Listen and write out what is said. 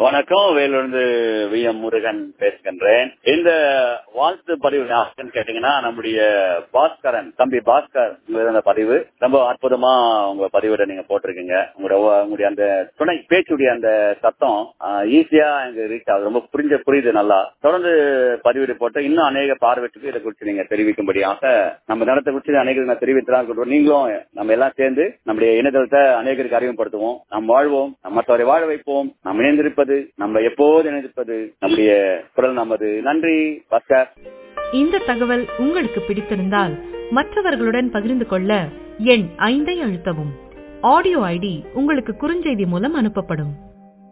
வணக்கம் வேலூர்ந்து V M Murugan பேசுகின்றேன் இந்த வாழ்த்து பதிவு யாருன்னு கேட்டீங்கன்னா நம்முடைய பாஸ்கரன் தம்பி பாஸ்கர் இந்த பதிவு ரொம்ப அற்புதமா உங்க பதிவிட நீங்க போட்டிருக்கீங்க உங்களோட உங்களுடைய அந்த துணை பேச்சுடைய அந்த சத்தம் ஈஸியா எங்க ரீச் ஆகுது ரொம்ப புரிஞ்ச புரியுது நல்லா தொடர்ந்து பதிவிடு போட்டு இன்னும் அநேக பார்வைக்கு இதை குறித்து நீங்க தெரிவிக்கும்படியாக நம்ம நடத்த குறித்து அநேகருக்கு நான் தெரிவித்துதான் இருக்கட்டும் நீங்களும் நம்ம எல்லாம் சேர்ந்து நம்முடைய இணையதளத்தை அநேகருக்கு அறிமுகப்படுத்துவோம் நாம் வாழ்வோம் நம்ம மற்றவரை வாழ வைப்போம் நாம் இணைந்திருப்பது நம்ம எப்போது இணைந்திருப்பது நம்முடைய குரல் நமது நன்றி பாஸ்கர் இந்த தகவல் உங்களுக்கு பிடித்திருந்தால் மற்றவர்களுடன் பகிர்ந்து கொள்ள எண் ஐந்தை அழுத்தவும் ஆடியோ ஐடி உங்களுக்கு குறுஞ்செய்தி மூலம் அனுப்பப்படும்